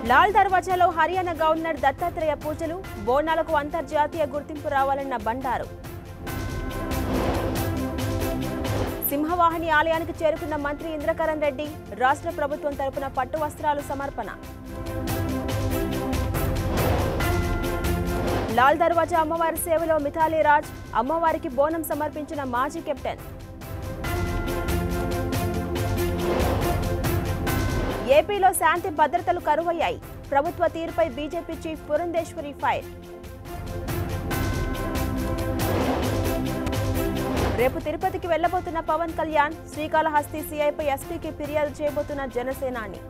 లాల్ దర్వాజాలో హర్యానా గవర్నర్ దత్తాత్రేయ పూజలు బోనాలకు అంతర్జాతీయ గుర్తింపు రావాలన్న బండారు సింహవాహిని ఆలయానికి చేరుకున్న మంత్రి ఇంద్రకరణ్ రెడ్డి రాష్ట్ర ప్రభుత్వం తరపున పట్టు వస్త్రాలు సమర్పణ లాల్ దర్వాజా అమ్మవారి సేవలో మిథాలీ రాజ్ అమ్మవారికి బోనం సమర్పించిన మాజీ కెప్టెన్ ఏపీలో శాంతి భద్రతలు కరువయ్యాయి ప్రభుత్వ తీరుపై బీజేపీ చీఫ్ పురంధేశ్వరి ఫైర్ రేపు తిరుపతికి వెళ్లబోతున్న పవన్ కళ్యాణ్ శ్రీకాళహస్తి సీఐపై ఎస్పీకి ఫిర్యాదు చేయబోతున్న జనసేనాని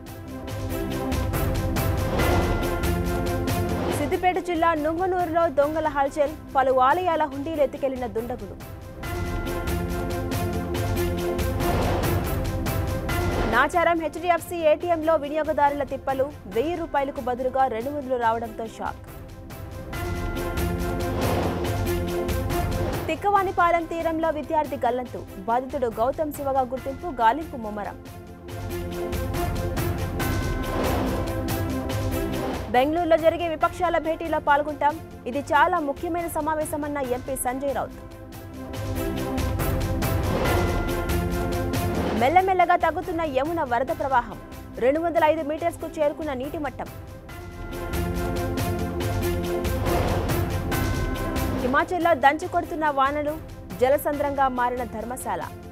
సిద్దిపేట జిల్లా నుంగనూరులో దొంగల హల్చల్ పలు ఆలయాల హుండీలు ఎత్తుకెళ్లిన దుండగులు నాచారం హెచ్డిఎఫ్సి ఏటీఎంలో వినియోగదారుల తిప్పలు వెయ్యి రూపాయలకు బదులుగా రెండు వందలు రావడంతో షాక్ తిక్కవానిపాలెం తీరంలో విద్యార్థి గల్లంతు బాధితుడు గౌతమ్ శివగా గుర్తింపు గాలింపు ముమ్మరం బెంగళూరులో జరిగే విపక్షాల భేటీలో పాల్గొంటాం ఇది చాలా ముఖ్యమైన సమావేశమన్న ఎంపీ సంజయ్ రౌత్ మెల్లమెల్లగా తగ్గుతున్న యమున వరద ప్రవాహం రెండు వందల ఐదు మీటర్స్కు చేరుకున్న నీటి మట్టం హిమాచల్లో దంచి కొడుతున్న వానలు జలసంద్రంగా మారిన ధర్మశాల